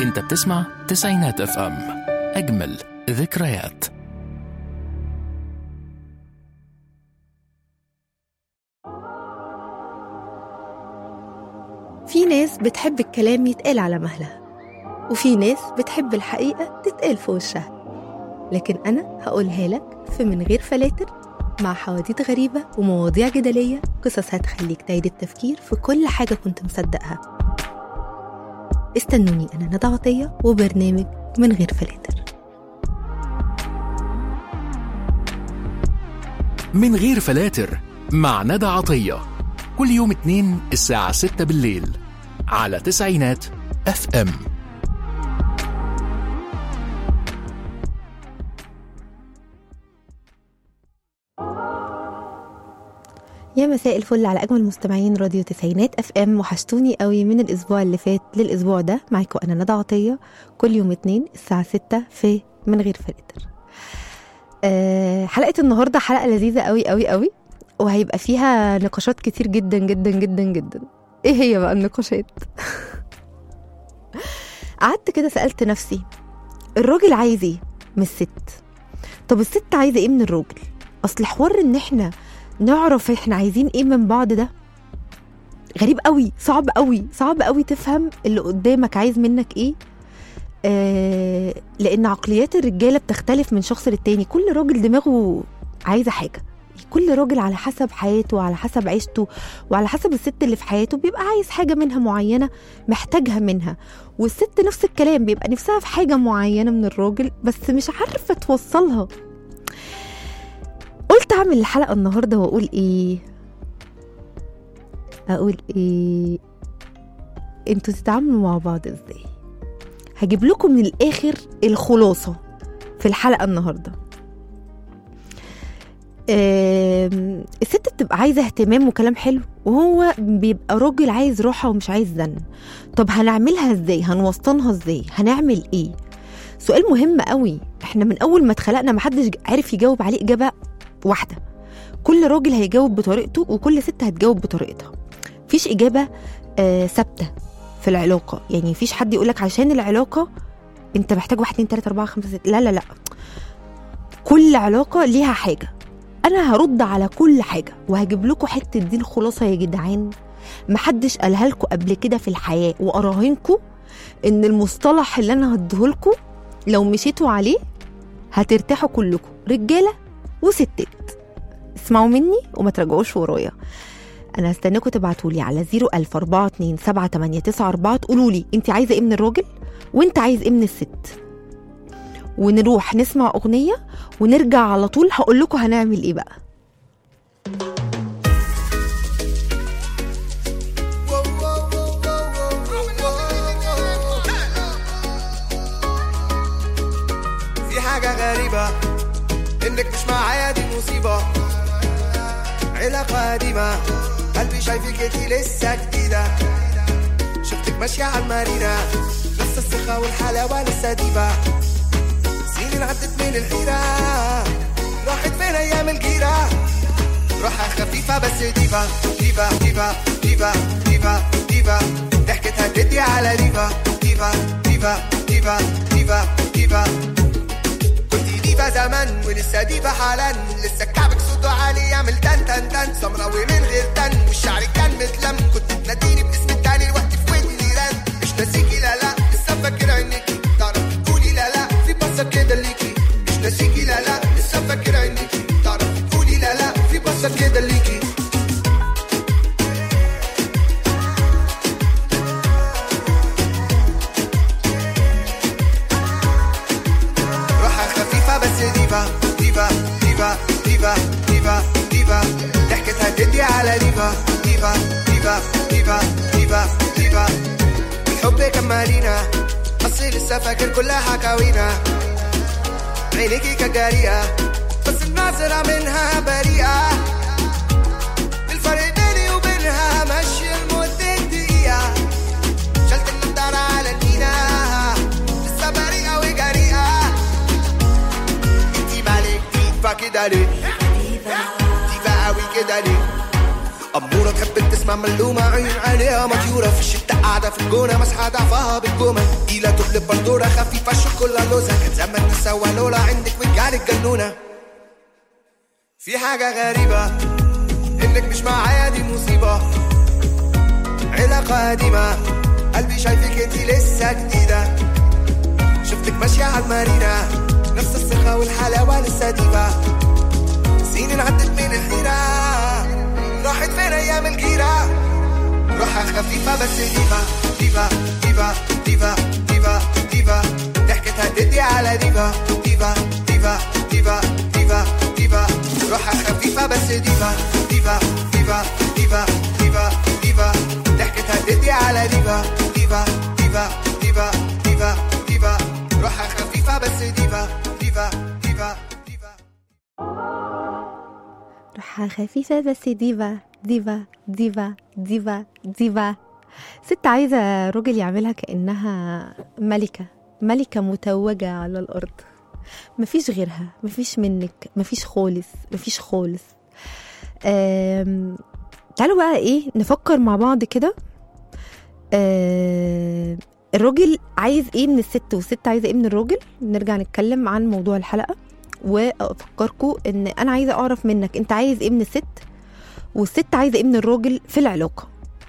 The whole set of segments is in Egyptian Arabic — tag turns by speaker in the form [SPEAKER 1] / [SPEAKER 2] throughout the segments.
[SPEAKER 1] انت بتسمع تسعينات اف ام اجمل ذكريات
[SPEAKER 2] في ناس بتحب الكلام يتقال على مهلها وفي ناس بتحب الحقيقة تتقال في وشها لكن أنا هقولها لك في من غير فلاتر مع حواديت غريبة ومواضيع جدلية قصص هتخليك تعيد التفكير في كل حاجة كنت مصدقها استنوني أنا ندى عطية وبرنامج من غير فلاتر
[SPEAKER 1] من غير فلاتر مع ندى عطية كل يوم اتنين الساعة ستة بالليل على تسعينات اف ام
[SPEAKER 2] يا مساء الفل على اجمل مستمعين راديو تسعينات اف ام وحشتوني قوي من الاسبوع اللي فات للاسبوع ده معاكم انا ندى عطيه كل يوم اتنين الساعه 6 في من غير فلاتر أه حلقه النهارده حلقه لذيذه قوي قوي قوي وهيبقى فيها نقاشات كتير جدا جدا جدا جدا ايه هي بقى النقاشات قعدت كده سالت نفسي الراجل عايز ايه من الست طب الست عايزه ايه من الراجل اصل حوار ان احنا نعرف احنا عايزين ايه من بعض ده غريب قوي صعب قوي صعب قوي تفهم اللي قدامك عايز منك ايه آه لان عقليات الرجاله بتختلف من شخص للتاني كل راجل دماغه عايزه حاجه كل راجل على حسب حياته وعلى حسب عيشته وعلى حسب الست اللي في حياته بيبقى عايز حاجه منها معينه محتاجها منها والست نفس الكلام بيبقى نفسها في حاجه معينه من الراجل بس مش عارفه توصلها قلت اعمل الحلقه النهارده واقول ايه اقول ايه انتوا تتعاملوا مع بعض ازاي هجيب لكم من الاخر الخلاصه في الحلقه النهارده آم، الست بتبقى عايزه اهتمام وكلام حلو وهو بيبقى راجل عايز راحه ومش عايز زن طب هنعملها ازاي هنوسطنها ازاي هنعمل ايه سؤال مهم قوي احنا من اول ما اتخلقنا محدش عارف يجاوب عليه اجابه واحده كل راجل هيجاوب بطريقته وكل ست هتجاوب بطريقتها مفيش اجابه آه، ثابته في العلاقه يعني مفيش حد يقولك عشان العلاقه انت محتاج واحد اتنين تلاته اربعه خمسه سته لا لا لا كل علاقه ليها حاجه انا هرد على كل حاجه وهجيب لكم حته دي الخلاصه يا جدعان محدش قالها لكم قبل كده في الحياه واراهنكم ان المصطلح اللي انا هديهولكم لو مشيتوا عليه هترتاحوا كلكم رجاله وستات اسمعوا مني وما تراجعوش ورايا انا هستناكم تبعتوا لي على 004278994 تقولوا لي انت عايزه ايه من الراجل وانت عايز ايه من الست ونروح نسمع اغنيه ونرجع على طول هقول لكم هنعمل ايه بقى
[SPEAKER 3] في حاجة غريبة إنك مش معايا دي مصيبة علاقة قديمة قلبي شايفك انتي لسه جديدة شفتك ماشية على المارينا لسه الثقة والحلاوة لسه ديبة سنين عدت من الحيرة راحت فين أيام الجيرة روحها خفيفة بس ديفا ديفا ديفا ديفا ديفا ديفا ضحكتها تدي على ديفا ديفا ديفا ديفا ديفا ديفا كنت ديفا زمان ولسه ديفا حالا لسه كعبك صوته عالي يعمل تن تن تن سمراوي من غير تن والشعر كان متلم كنت تناديني باسم التاني الوقت في ودني رن مش ناسيكي لا لا لسه فاكر عينيكي تعرف تقولي لا لا في بصة كده ليكي مش ناسيكي لا لا لسه فاكر عينيكي تعرف تقولي لا لا في بصة كده ليكي روحها خفيفة بس ديفا ديفا ديفا ديفا ديفا ديفا ضحكتها تدي على ديفا ديفا ديفا ديفا ديفا ديفا الحب كمالينا أصلي لسه فاكر كل حكاوينا عينيكي كجارية بس الناظرة منها بريئة الفرق بيني وبينها ماشي لمدة دقيقة شلت النضارة على المينا لسه بريئة وجريئة انتي مالك ديفا كده ليه ديفا قوي كده ليه أمورة تحب تسمع بتسمع ملومة عين عليها مطيورة في الشتاء قاعدة في الجونة مسحة ضعفها بالجومة تقيلة تقلب بندورة خفيفة الشوكولا لوزة كان زمان نسوى لولا عندك وجعلك جنونة في حاجة غريبة انك مش معايا دي مصيبة علاقة قديمة قلبي شايفك انتي لسه جديدة شفتك ماشية على المارينا نفس الثقة والحلاوة لسه ديفا سنين عدت من الحيرة راحت فين أيام الجيرة روحها خفيفة بس ديفا ديفا ديفا ديفا ديفا ديفا ضحكتها تدي على ديفا ديفا ديفا ديفا ديفا ديفا روحها خفيفة بس ديفا ديفا ديفا ديفا ديفا ديفا ضحكتها تدي على ديفا ديفا ديفا ديفا ديفا ديفا روحها خفيفة بس ديفا ديفا ديفا ديفا
[SPEAKER 2] روحها خفيفة بس ديفا ديفا ديفا ديفا ديفا ست عايزة راجل يعملها كأنها ملكة ملكة متوجة على الأرض مفيش غيرها مفيش منك مفيش خالص مفيش خالص آم، تعالوا بقى ايه نفكر مع بعض كده آم، الراجل عايز ايه من الست والست عايزه ايه من الراجل نرجع نتكلم عن موضوع الحلقه وافكركم ان انا عايزه اعرف منك انت عايز ايه من الست والست عايزه ايه من الراجل في العلاقه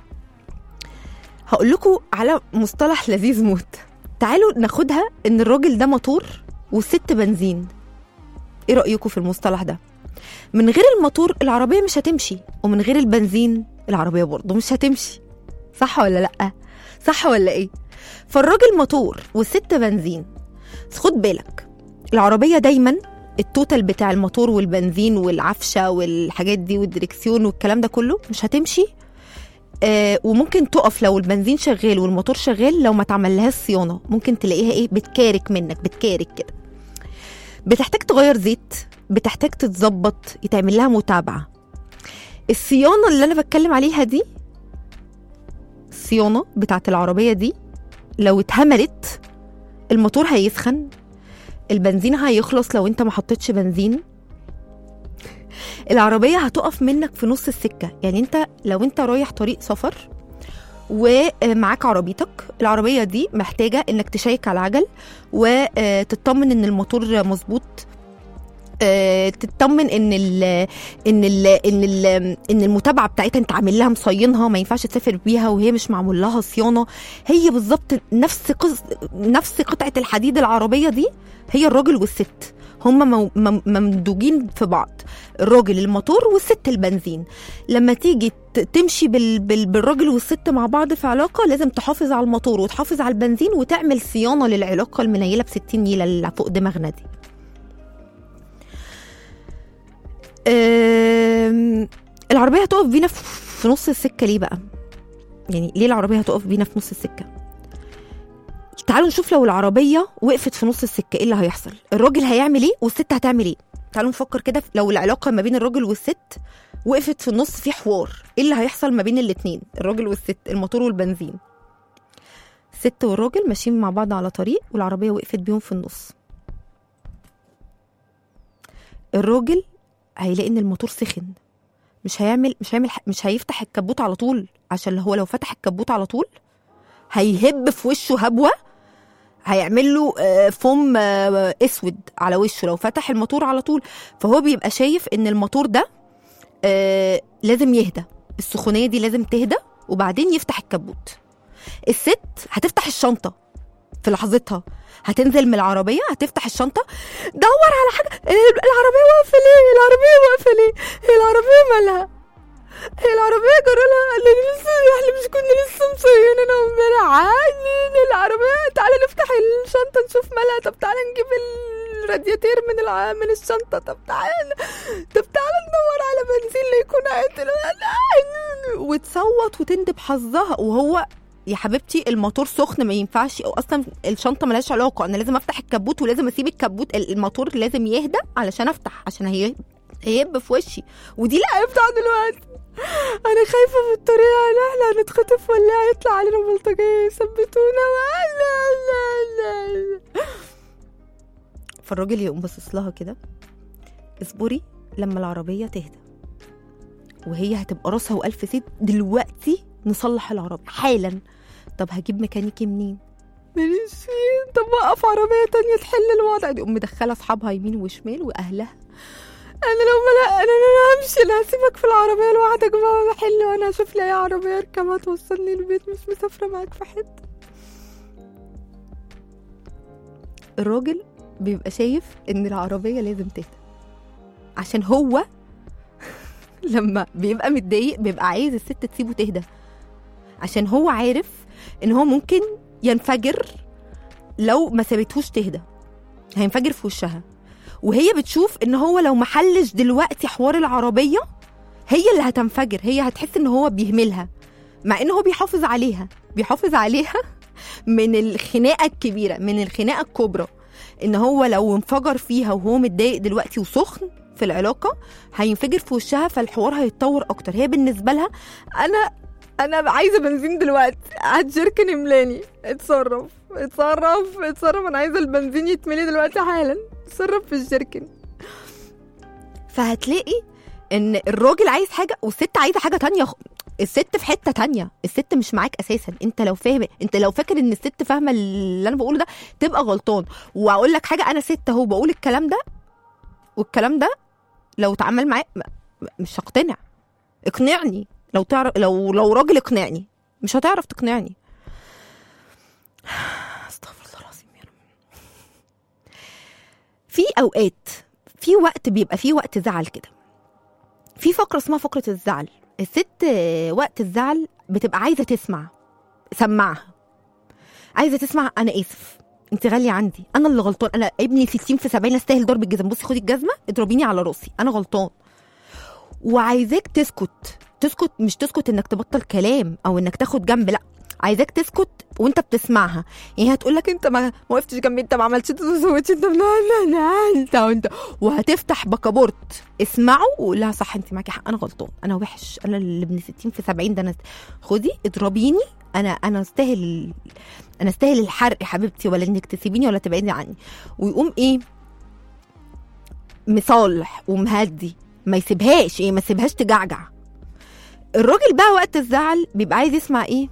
[SPEAKER 2] هقول لكم على مصطلح لذيذ موت تعالوا ناخدها ان الراجل ده موتور والست بنزين ايه رايكم في المصطلح ده من غير الموتور العربيه مش هتمشي ومن غير البنزين العربيه برضه مش هتمشي صح ولا لا صح ولا ايه فالراجل موتور والست بنزين بس خد بالك العربيه دايما التوتال بتاع الموتور والبنزين والعفشه والحاجات دي والدركسيون والكلام ده كله مش هتمشي آه وممكن تقف لو البنزين شغال والموتور شغال لو ما تعملهاش صيانه ممكن تلاقيها ايه بتكارك منك بتكارك كده بتحتاج تغير زيت بتحتاج تتظبط يتعمل لها متابعه الصيانه اللي انا بتكلم عليها دي الصيانه بتاعت العربيه دي لو اتهملت الموتور هيسخن البنزين هيخلص لو انت ما حطيتش بنزين العربيه هتقف منك في نص السكه يعني انت لو انت رايح طريق سفر ومعاك عربيتك العربيه دي محتاجه انك تشيك على العجل وتطمن ان الموتور مظبوط آه، تطمن ان ال ان ال ان ال ان المتابعه بتاعتها انت عامل لها مصينها ما ينفعش تسافر بيها وهي مش معمول لها صيانه هي بالظبط نفس قص نفس قطعه الحديد العربيه دي هي الراجل والست هما مو- مم- ممدوجين في بعض الراجل الموتور والست البنزين لما تيجي ت- تمشي بال... بال... بالراجل والست مع بعض في علاقه لازم تحافظ على الموتور وتحافظ على البنزين وتعمل صيانه للعلاقه المنيله ب 60 نيله اللي فوق دماغنا دي أم، العربية هتقف بينا في في نص السكة ليه بقى؟ يعني ليه العربية هتقف بينا في نص السكة؟ تعالوا نشوف لو العربية وقفت في نص السكة ايه اللي هيحصل؟ الراجل هيعمل ايه والست هتعمل ايه؟ تعالوا نفكر كده في- لو العلاقة ما بين الراجل والست وقفت في النص في حوار ايه اللي هيحصل ما بين الاتنين الراجل والست الموتور والبنزين الست والراجل ماشيين مع بعض على طريق والعربية وقفت بيهم في النص الراجل هيلاقي ان الموتور سخن مش هيعمل مش هيعمل مش هيفتح الكبوت على طول عشان هو لو فتح الكبوت على طول هيهب في وشه هبوه هيعمل له آه، فوم آه، اسود على وشه لو فتح الموتور على طول فهو بيبقى شايف ان الموتور ده آه، لازم يهدى السخونيه دي لازم تهدى وبعدين يفتح الكبوت الست هتفتح الشنطه في لحظتها هتنزل من العربيه هتفتح الشنطه دور على حاجه ال- العربيه واقفه ليه العربيه واقفه ليه هي العربيه مالها هي العربيه جرى لها قال لي لسه احنا مش كنا لسه مصينين امبارح عادي العربيه تعالى نفتح الشنطه نشوف مالها طب تعالى نجيب الرادياتير من الع... من الشنطه طب تعالى طب تعالى ندور على بنزين ليكون عطل وتصوت وتندب حظها وهو يا حبيبتي الموتور سخن ما ينفعش او اصلا الشنطه ملهاش علاقه انا لازم افتح الكبوت ولازم اسيب الكبوت الموتور لازم يهدى علشان افتح عشان هي هيب في وشي ودي لا افتح دلوقتي انا خايفه في الطريق ان احنا هنتخطف ولا هيطلع علينا بلطجيه يثبتونا لا لا لا فالراجل يقوم باصص لها كده اصبري لما العربيه تهدى وهي هتبقى راسها والف سيد دلوقتي نصلح العربية حالا طب هجيب ميكانيكي منين ماليش فين طب وقف عربية تانية تحل الوضع دي قوم مدخلة أصحابها يمين وشمال وأهلها أنا لو ما لا أنا أنا همشي أنا هسيبك في العربية لوحدك بقى بحل وأنا هشوف لي أي عربية أركبها توصلني البيت مش مسافرة معاك في حتة الراجل بيبقى شايف إن العربية لازم تهدى عشان هو لما بيبقى متضايق بيبقى عايز الست تسيبه تهدى عشان هو عارف ان هو ممكن ينفجر لو ما سابتهوش تهدى هينفجر في وشها وهي بتشوف ان هو لو محلش دلوقتي حوار العربيه هي اللي هتنفجر هي هتحس ان هو بيهملها مع ان هو بيحافظ عليها بيحافظ عليها من الخناقه الكبيره من الخناقه الكبرى ان هو لو انفجر فيها وهو متضايق دلوقتي وسخن في العلاقه هينفجر في وشها فالحوار هيتطور اكتر هي بالنسبه لها انا انا عايزه بنزين دلوقتي هات جيركن املاني اتصرف اتصرف اتصرف انا عايزه البنزين يتملي دلوقتي حالا اتصرف في الجيركن فهتلاقي ان الراجل عايز حاجه والست عايزه حاجه تانية خ- الست في حته تانية الست مش معاك اساسا انت لو فاهم انت لو فاكر ان الست فاهمه اللي انا بقوله ده تبقى غلطان واقول لك حاجه انا ست اهو بقول الكلام ده والكلام ده لو اتعامل معايا م- م- مش هقتنع اقنعني لو تعرف لو لو راجل اقنعني مش هتعرف تقنعني استغفر الله العظيم يا رب في اوقات في وقت بيبقى فيه وقت زعل كده في فقره اسمها فقره الزعل الست آه، وقت الزعل بتبقى عايزه تسمع سمعها عايزه تسمع انا اسف انت غاليه عندي انا اللي غلطان انا ابني 60 في 70 استاهل ضرب الجزم بصي خدي الجزمه اضربيني على راسي انا غلطان وعايزاك تسكت تسكت مش تسكت انك تبطل كلام او انك تاخد جنب لا عايزاك تسكت وانت بتسمعها يعني هتقول لك انت ما ما وقفتش جنبي انت ما عملتش انت ما سويتش انت لا لا لا انت وانت وهتفتح بكابورت اسمعه وقول لها صح انت معاكي حق انا غلطان انا وحش انا اللي ابن 60 في 70 ده انا خدي اضربيني انا انا استاهل انا استاهل الحرق يا حبيبتي ولا انك تسيبيني ولا تبعدي عني ويقوم ايه مصالح ومهدي ما يسيبهاش ايه ما يسيبهاش تجعجع الراجل بقى وقت الزعل بيبقى عايز يسمع ايه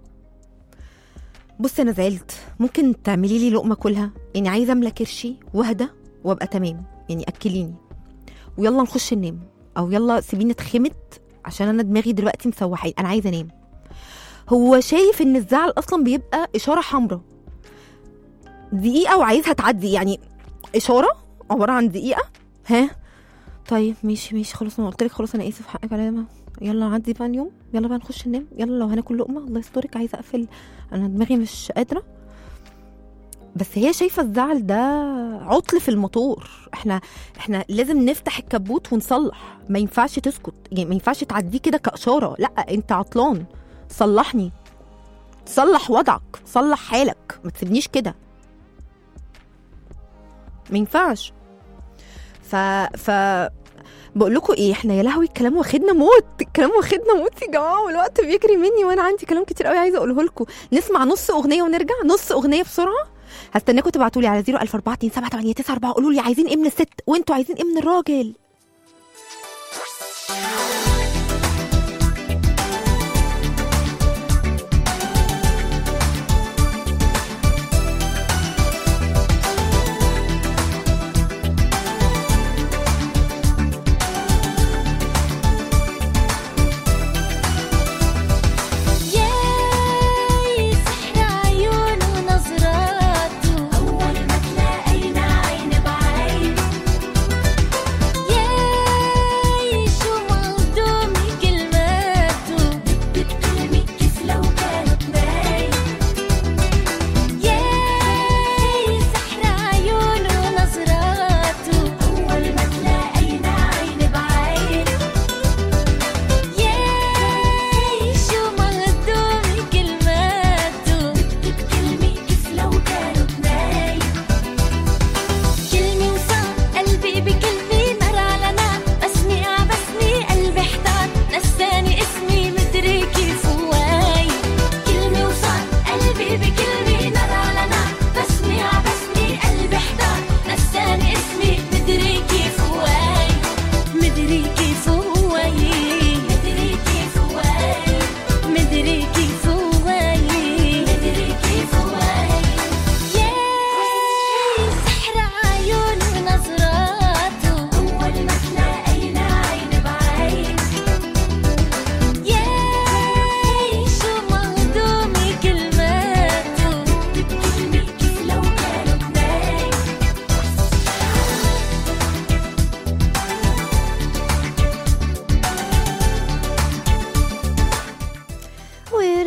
[SPEAKER 2] بصي انا زعلت ممكن تعملي لي لقمه كلها يعني عايزه املى كرشي واهدى وابقى تمام يعني اكليني ويلا نخش ننام او يلا سيبيني اتخمت عشان انا دماغي دلوقتي مسوحاني انا عايزه انام هو شايف ان الزعل اصلا بيبقى اشاره حمراء دقيقه وعايزها تعدي يعني اشاره عباره عن دقيقه ها طيب ماشي ماشي خلاص انا قلت لك خلاص انا اسف حقك عليا يلا عدي بقى اليوم يلا بقى نخش ننام يلا لو هناكل لقمه الله يسترك عايزه اقفل انا دماغي مش قادره بس هي شايفه الزعل ده عطل في الموتور احنا احنا لازم نفتح الكبوت ونصلح ما ينفعش تسكت يعني ما ينفعش تعديه كده كاشاره لا انت عطلان صلحني صلح وضعك صلح حالك ما تسيبنيش كده ما ينفعش ف ف بقول لكم ايه احنا يا لهوي الكلام واخدنا موت الكلام واخدنا موت يا جماعه والوقت بيجري مني وانا عندي كلام كتير قوي عايزه اقوله لكم نسمع نص اغنيه ونرجع نص اغنيه بسرعه هستناكم تبعتوا لي على 004278994 قولوا لي عايزين ايه من الست وانتوا عايزين ايه من الراجل
[SPEAKER 4] ياي سحر عيون ونظراته أول ما تلاقينا عين بعين ياي شو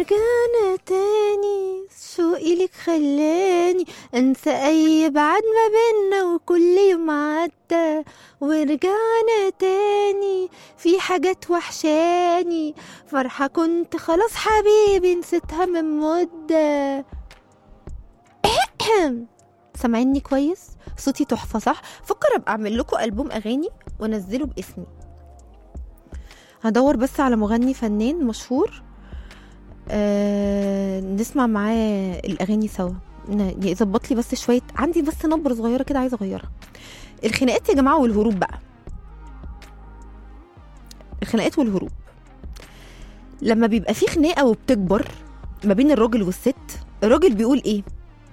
[SPEAKER 2] ورجعنا تاني شوقي لك خلاني انسى اي بعد ما بينا وكل يوم عدى ورجعنا تاني في حاجات وحشاني فرحة كنت خلاص حبيبي نسيتها من مدة سامعيني كويس صوتي تحفة صح فكر ابقى اعمل لكم ألبوم اغاني وانزله باسمي هدور بس على مغني فنان مشهور آه نسمع معاه الاغاني سوا ن- يظبط لي بس شويه عندي بس نبره صغيره كده عايزه اغيرها الخناقات يا جماعه والهروب بقى الخناقات والهروب لما بيبقى في خناقه وبتكبر ما بين الراجل والست الراجل بيقول ايه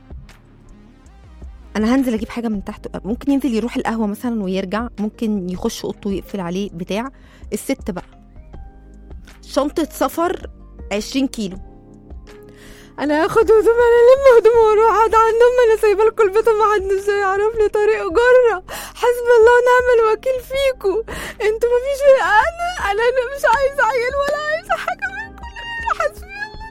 [SPEAKER 2] انا هنزل اجيب حاجه من تحت ممكن ينزل يروح القهوه مثلا ويرجع ممكن يخش اوضته ويقفل عليه بتاع الست بقى شنطه سفر 20 كيلو انا هاخد هدوم انا الم هدوم واروح اقعد عندهم انا سايبه لكم البيت وما حدش هيعرف لي طريق جره حسبي الله ونعم الوكيل فيكم انتوا مفيش انا انا أنا مش عايزه عيال ولا عايزه حاجه من كل ده حسبي الله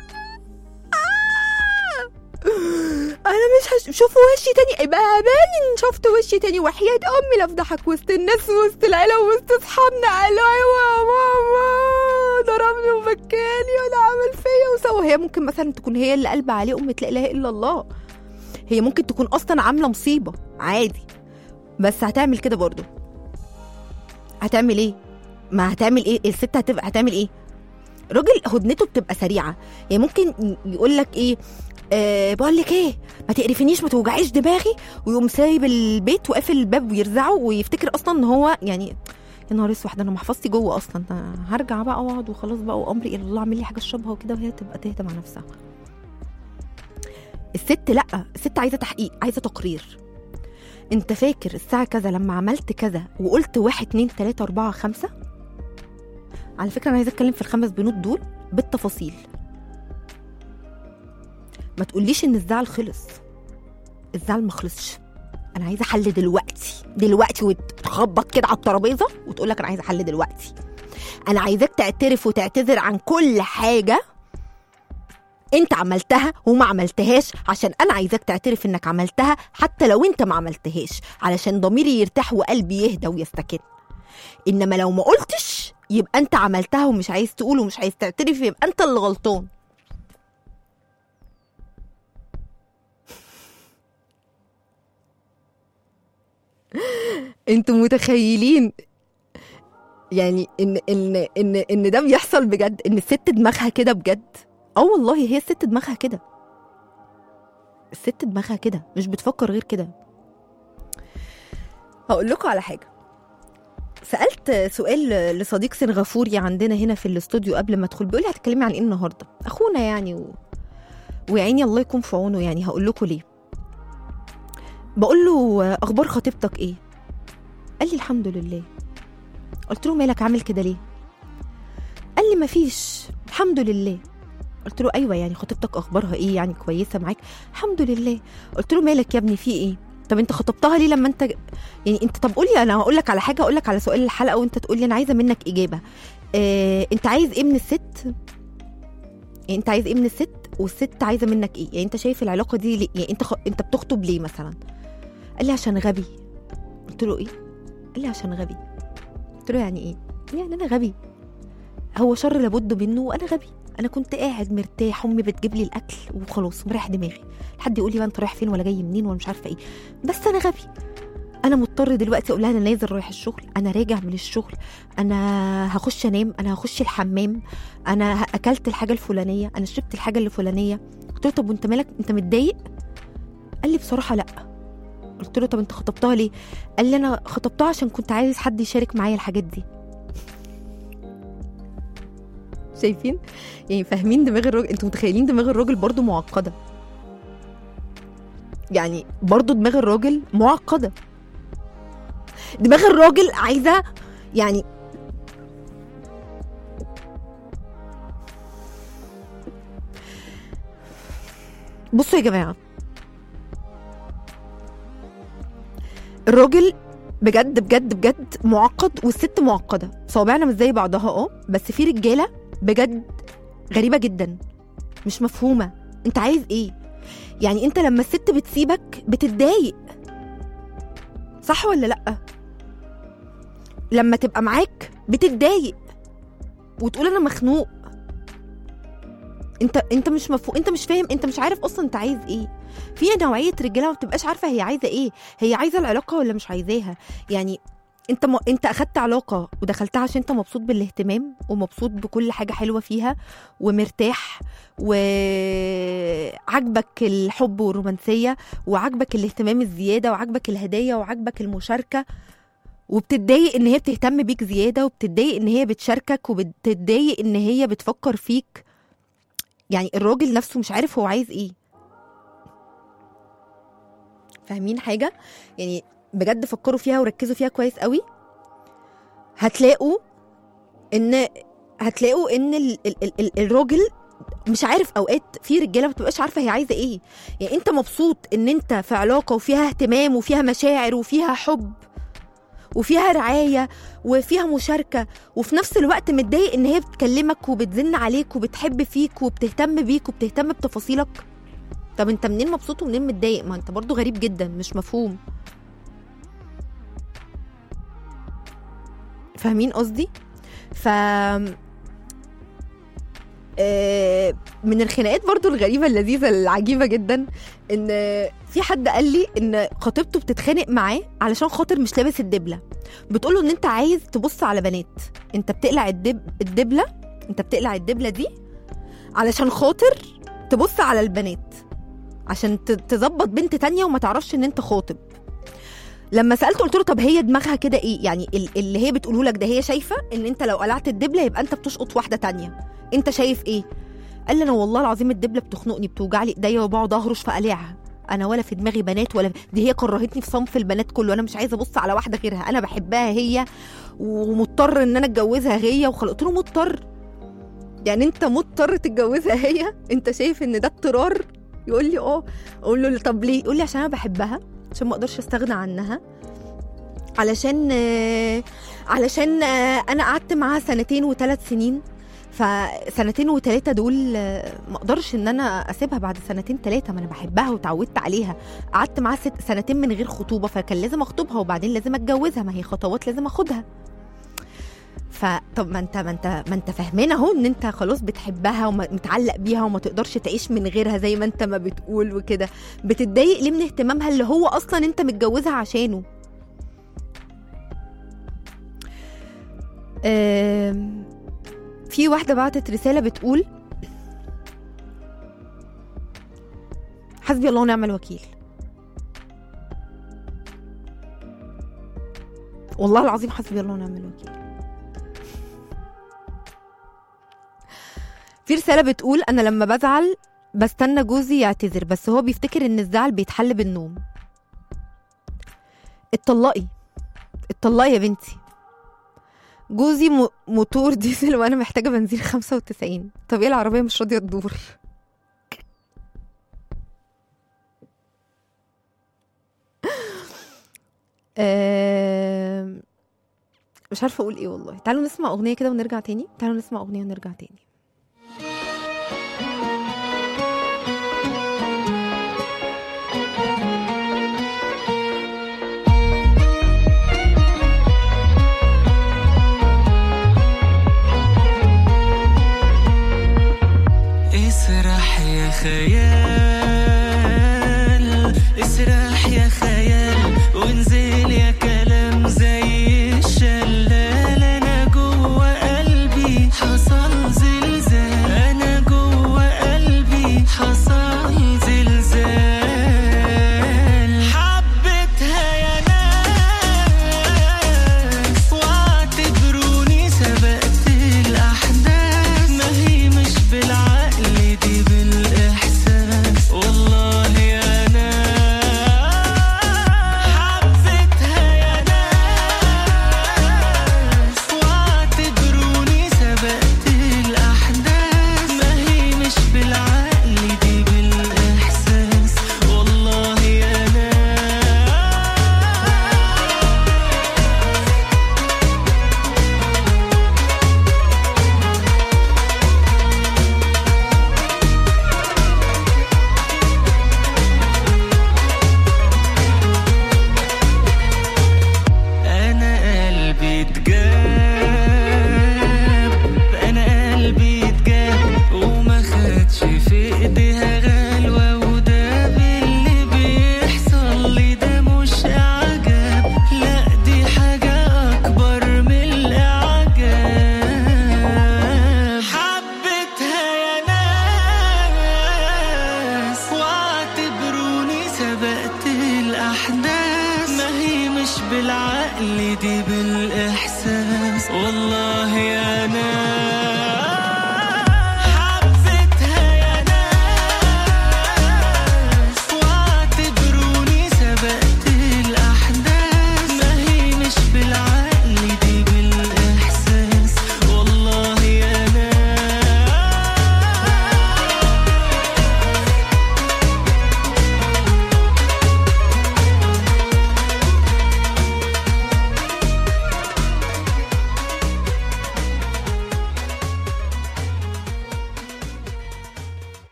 [SPEAKER 2] آه! انا مش هش... شوفوا وشي تاني يبقى بالي ان شفت وشي تاني وحياة امي لافضحك وسط الناس وسط العيله وسط اصحابنا قالوا ايوه يا ماما ضربني وبكاني ولا عمل فيا وسوى هي ممكن مثلا تكون هي اللي قلب عليه ام لا اله الا الله هي ممكن تكون اصلا عامله مصيبه عادي بس هتعمل كده برضو هتعمل ايه ما هتعمل ايه الست هتبقى هتعمل ايه راجل هدنته بتبقى سريعه يعني ممكن يقول لك ايه أه بقول لك ايه ما تقرفنيش ما توجعيش دماغي ويقوم سايب البيت وقافل الباب ويرزعه ويفتكر اصلا ان هو يعني يا نهار اسود ده انا محفظتي جوه اصلا أنا هرجع بقى اقعد وخلاص بقى وامري الى الله اعمل لي حاجه اشربها وكده وهي تبقى تهدى مع نفسها الست لا الست عايزه تحقيق عايزه تقرير انت فاكر الساعه كذا لما عملت كذا وقلت واحد اتنين تلاته اربعه خمسه على فكره انا عايزه اتكلم في الخمس بنود دول بالتفاصيل ما تقوليش ان الزعل خلص الزعل ما خلصش انا عايزه حل دلوقتي دلوقتي وتخبط كده على الترابيزه وتقول لك انا عايزه حل دلوقتي انا عايزاك تعترف وتعتذر عن كل حاجه انت عملتها وما عملتهاش عشان انا عايزاك تعترف انك عملتها حتى لو انت ما عملتهاش علشان ضميري يرتاح وقلبي يهدى ويستكن انما لو ما قلتش يبقى انت عملتها ومش عايز تقول ومش عايز تعترف يبقى انت اللي غلطان انتوا متخيلين يعني ان ان ان ان ده بيحصل بجد ان الست دماغها كده بجد اه والله هي الست دماغها كده الست دماغها كده مش بتفكر غير كده هقول لكم على حاجه سالت سؤال لصديق سنغافوري عندنا هنا في الاستوديو قبل ما ادخل بيقول لي هتتكلمي عن ايه النهارده اخونا يعني و... ويعيني الله يكون في عونه يعني هقول لكم ليه بقول له اخبار خطيبتك ايه قال لي الحمد لله قلت له مالك عامل كده ليه قال لي مفيش الحمد لله قلت له ايوه يعني خطيبتك اخبارها ايه يعني كويسه معاك الحمد لله قلت له مالك يا ابني في ايه طب انت خطبتها ليه لما انت يعني انت طب قولي انا هقول لك على حاجه اقول لك على سؤال الحلقه وانت تقول لي انا عايزه منك اجابه اه انت عايز ايه من الست يعني انت عايز ايه من الست والست عايزه منك ايه يعني انت شايف العلاقه دي ليه؟ يعني انت خ... انت بتخطب ليه مثلا قال لي عشان غبي قلت له ايه قال لي عشان غبي قلت له يعني ايه يعني انا غبي هو شر لابد منه وانا غبي انا كنت قاعد مرتاح امي بتجيب لي الاكل وخلاص مريح دماغي حد يقول لي بقى انت رايح فين ولا جاي منين ولا مش عارفه ايه بس انا غبي انا مضطر دلوقتي اقول لها انا نازل رايح الشغل انا راجع من الشغل انا هخش انام انا هخش الحمام انا اكلت الحاجه الفلانيه انا شربت الحاجه الفلانيه قلت له طب وانت مالك انت متضايق قال لي بصراحه لا قلت له طب انت خطبتها ليه قال لي انا خطبتها عشان كنت عايز حد يشارك معايا الحاجات دي شايفين يعني فاهمين دماغ الراجل انتوا متخيلين دماغ الراجل برضو معقده يعني برضو دماغ الراجل معقده دماغ الراجل عايزه يعني بصوا يا جماعه الراجل بجد بجد بجد معقد والست معقده صوابعنا مش زي بعضها اه بس في رجاله بجد غريبه جدا مش مفهومه انت عايز ايه يعني انت لما الست بتسيبك بتتضايق صح ولا لا لما تبقى معاك بتتضايق وتقول انا مخنوق انت انت مش مفهوم انت مش فاهم انت مش عارف اصلا انت عايز ايه في نوعيه رجاله ما بتبقاش عارفه هي عايزه ايه هي عايزه العلاقه ولا مش عايزاها يعني انت م... انت اخدت علاقه ودخلتها عشان انت مبسوط بالاهتمام ومبسوط بكل حاجه حلوه فيها ومرتاح وعجبك الحب والرومانسيه وعجبك الاهتمام الزياده وعجبك الهدايا وعجبك المشاركه وبتتضايق ان هي بتهتم بيك زياده وبتتضايق ان هي بتشاركك وبتتضايق ان هي بتفكر فيك يعني الراجل نفسه مش عارف هو عايز ايه فاهمين حاجه يعني بجد فكروا فيها وركزوا فيها كويس قوي هتلاقوا ان هتلاقوا ان ال ال ال ال الراجل مش عارف اوقات في رجاله ما بتبقاش عارفه هي عايزه ايه يعني انت مبسوط ان انت في علاقه وفيها اهتمام وفيها مشاعر وفيها حب وفيها رعايه وفيها مشاركه وفي نفس الوقت متضايق ان هي بتكلمك وبتزن عليك وبتحب فيك وبتهتم بيك وبتهتم بتفاصيلك طب انت منين مبسوط ومنين متضايق ما انت برضو غريب جدا مش مفهوم فاهمين قصدي ف آه، من الخناقات برضو الغريبة اللذيذة العجيبة جدا ان في حد قال لي ان خطيبته بتتخانق معاه علشان خاطر مش لابس الدبلة بتقوله ان انت عايز تبص على بنات انت بتقلع الدب... الدبلة انت بتقلع الدبلة دي علشان خاطر تبص على البنات عشان ت- تظبط بنت تانية وما تعرفش ان انت خاطب لما سالته قلت له طب هي دماغها كده ايه يعني ال- اللي هي بتقوله لك ده هي شايفه ان انت لو قلعت الدبله يبقى انت بتشقط واحده تانية انت شايف ايه قال لي انا والله العظيم الدبله بتخنقني بتوجع لي ايديا وبقعد اهرش في قليعها انا ولا في دماغي بنات ولا دي هي كرهتني في صنف البنات كله انا مش عايزه ابص على واحده غيرها انا بحبها هي ومضطر ان انا اتجوزها هي وخلاص قلت له مضطر يعني انت مضطر تتجوزها هي انت شايف ان ده اضطرار يقول لي اه اقول له طب ليه يقول لي عشان انا بحبها عشان ما اقدرش استغنى عنها علشان آه، علشان آه، انا قعدت معاها سنتين وثلاث سنين فسنتين وثلاثه دول آه، ما اقدرش ان انا اسيبها بعد سنتين ثلاثه ما انا بحبها وتعودت عليها قعدت معاها ست سنتين من غير خطوبه فكان لازم اخطبها وبعدين لازم اتجوزها ما هي خطوات لازم اخدها فطب ما انت ما انت ما انت فاهمين اهو ان انت خلاص بتحبها ومتعلق بيها وما تقدرش تعيش من غيرها زي ما انت ما بتقول وكده بتتضايق ليه من اهتمامها اللي هو اصلا انت متجوزها عشانه آم، في واحدة بعتت رسالة بتقول حسبي الله ونعم الوكيل والله العظيم حسبي الله ونعم الوكيل في رسالة بتقول أنا لما بزعل بستنى جوزي يعتذر بس هو بيفتكر إن الزعل بيتحل بالنوم اتطلقي اتطلقي يا بنتي جوزي م- موتور ديزل وانا محتاجه بنزين 95 طب ايه العربيه مش راضيه تدور آم، مش عارفه اقول ايه والله تعالوا نسمع اغنيه كده ونرجع تاني تعالوا نسمع اغنيه ونرجع تاني
[SPEAKER 5] اسرح يا خيال اسرح يا خيال وانزل يا كلام زي الشلال انا جوه قلبي حصل زلزال انا جوه قلبي حصل زلزال حبيتها يا ناس واعتبروني سبقت الاحداث ما هي مش بالعقل دي بالاحساس والله يا ناس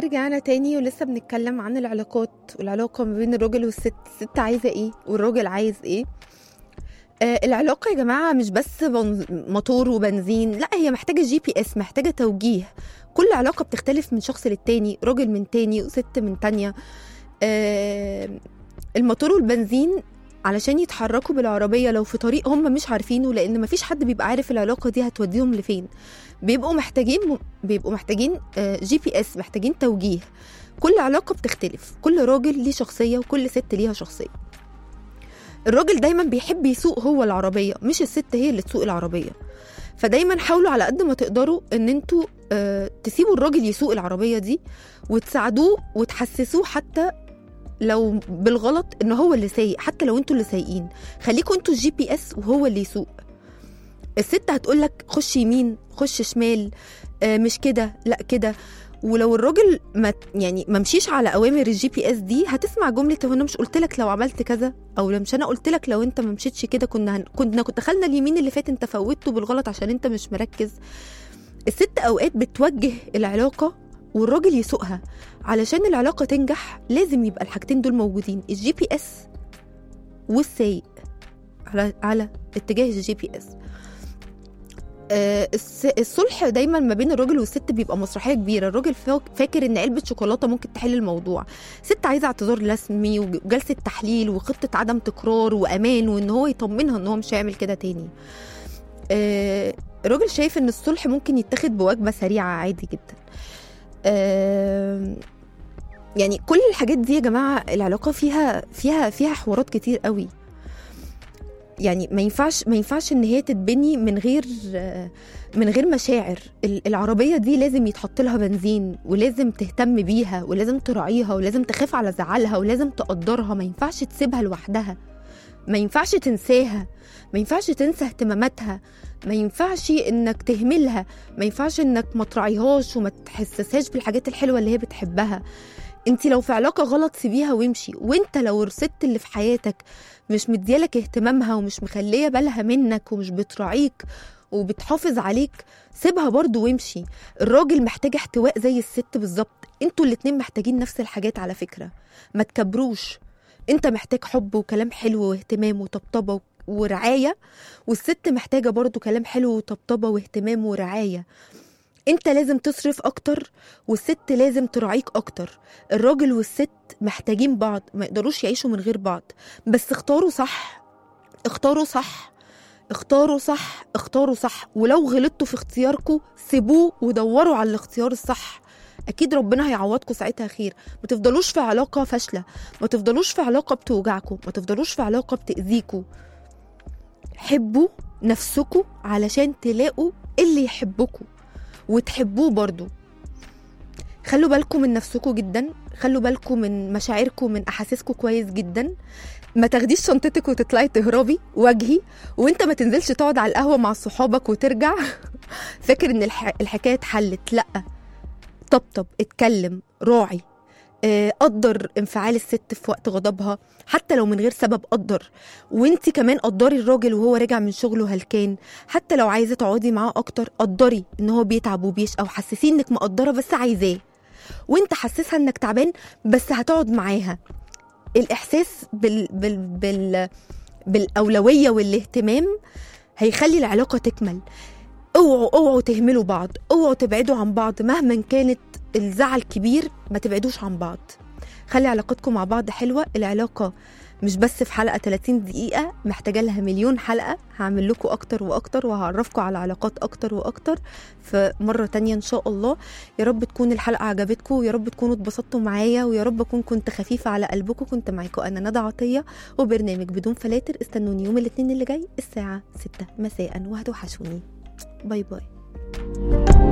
[SPEAKER 2] ورجعنا تاني ولسه بنتكلم عن العلاقات والعلاقة ما بين الراجل والست الست عايزة ايه والراجل عايز ايه آه العلاقة يا جماعة مش بس بنز... موتور وبنزين لا هي محتاجة جي بي اس محتاجة توجيه كل علاقة بتختلف من شخص للتاني راجل من تاني وست من تانية آه الموتور والبنزين علشان يتحركوا بالعربية لو في طريق هم مش عارفينه لأن مفيش حد بيبقى عارف العلاقة دي هتوديهم لفين بيبقوا محتاجين بيبقوا محتاجين آه، جي بي اس محتاجين توجيه كل علاقة بتختلف كل راجل ليه شخصية وكل ست ليها شخصية الراجل دايما بيحب يسوق هو العربية مش الست هي اللي تسوق العربية فدايما حاولوا على قد ما تقدروا ان انتوا آه، تسيبوا الراجل يسوق العربية دي وتساعدوه وتحسسوه حتى لو بالغلط ان هو اللي سايق حتى لو انتوا اللي سايقين خليكوا انتوا الجي بي اس وهو اللي يسوق الست هتقولك خش يمين خش شمال آه، مش كده لا كده ولو الراجل ما يعني ما مشيش على اوامر الجي بي اس دي هتسمع جمله هو انا مش قلت لك لو عملت كذا او لو مش انا قلت لك لو انت ما مشيتش كده كنا هن... كنا كنت دخلنا اليمين اللي فات انت فوتته بالغلط عشان انت مش مركز الست اوقات بتوجه العلاقه والراجل يسوقها علشان العلاقه تنجح لازم يبقى الحاجتين دول موجودين الجي بي اس والسايق على على اتجاه الجي بي اس آه، الس- الصلح دايما ما بين الراجل والست بيبقى مسرحيه كبيره الراجل فاك- فاكر ان علبه شوكولاته ممكن تحل الموضوع ست عايزه اعتذار رسمي وجلسه تحليل وخطه عدم تكرار وامان وان هو يطمنها ان هو مش هيعمل كده تاني آه، الراجل شايف ان الصلح ممكن يتاخد بوجبه سريعه عادي جدا آه، يعني كل الحاجات دي يا جماعه العلاقه فيها فيها فيها حوارات كتير قوي يعني ما ينفعش ما ينفعش ان هي تتبني من غير من غير مشاعر ال- العربيه دي لازم يتحط لها بنزين ولازم تهتم بيها ولازم تراعيها ولازم تخاف على زعلها ولازم تقدرها ما ينفعش تسيبها لوحدها ما ينفعش تنساها ما ينفعش تنسى اهتماماتها ما ينفعش انك تهملها ما ينفعش انك ما تراعيهاش وما تحسسهاش بالحاجات الحلوه اللي هي بتحبها انت لو في علاقه غلط سيبيها وامشي وانت لو الست اللي في حياتك مش مديالك اهتمامها ومش مخليه بالها منك ومش بتراعيك وبتحافظ عليك سيبها برضو وامشي الراجل محتاج احتواء زي الست بالظبط انتوا الاتنين محتاجين نفس الحاجات على فكرة ما تكبروش انت محتاج حب وكلام حلو واهتمام وطبطبة ورعاية والست محتاجة برضو كلام حلو وطبطبة واهتمام ورعاية انت لازم تصرف اكتر والست لازم تراعيك اكتر الراجل والست محتاجين بعض ما يقدروش يعيشوا من غير بعض بس اختاروا صح اختاروا صح اختاروا صح اختاروا صح ولو غلطتوا في اختياركم سيبوه ودوروا على الاختيار الصح اكيد ربنا هيعوضكم ساعتها خير ما تفضلوش في علاقه فاشله ما تفضلوش في علاقه بتوجعكم ما تفضلوش في علاقه بتاذيكم حبوا نفسكم علشان تلاقوا اللي يحبكم وتحبوه برضو خلوا بالكم من نفسكم جدا خلوا بالكم من مشاعركم من احاسيسكم كويس جدا ما تاخديش شنطتك وتطلعي تهربي واجهي وانت ما تنزلش تقعد على القهوه مع صحابك وترجع فاكر ان الح... الحكايه اتحلت لا طبطب اتكلم راعي آه، قدر انفعال الست في وقت غضبها حتى لو من غير سبب قدر وانت كمان قدري الراجل وهو راجع من شغله هلكان حتى لو عايزه تقعدي معاه اكتر قدري ان هو بيتعب وبيشقى وحسسيه انك مقدره بس عايزاه وانت حسسها انك تعبان بس هتقعد معاها الاحساس بال بال بال بالاولويه والاهتمام هيخلي العلاقه تكمل اوعوا اوعوا تهملوا بعض اوعوا تبعدوا عن بعض مهما كانت الزعل كبير ما تبعدوش عن بعض خلي علاقتكم مع بعض حلوه العلاقه مش بس في حلقه 30 دقيقه محتاجه لها مليون حلقه هعمل لكم اكتر واكتر وهعرفكم على علاقات اكتر واكتر في مره تانية ان شاء الله يا رب تكون الحلقه عجبتكم ويا رب تكونوا اتبسطتوا معايا ويا رب اكون كنت خفيفه على قلبكم كنت معاكم انا ندى عطيه وبرنامج بدون فلاتر استنوني يوم الاثنين اللي جاي الساعه 6 مساء وهتوحشوني باي باي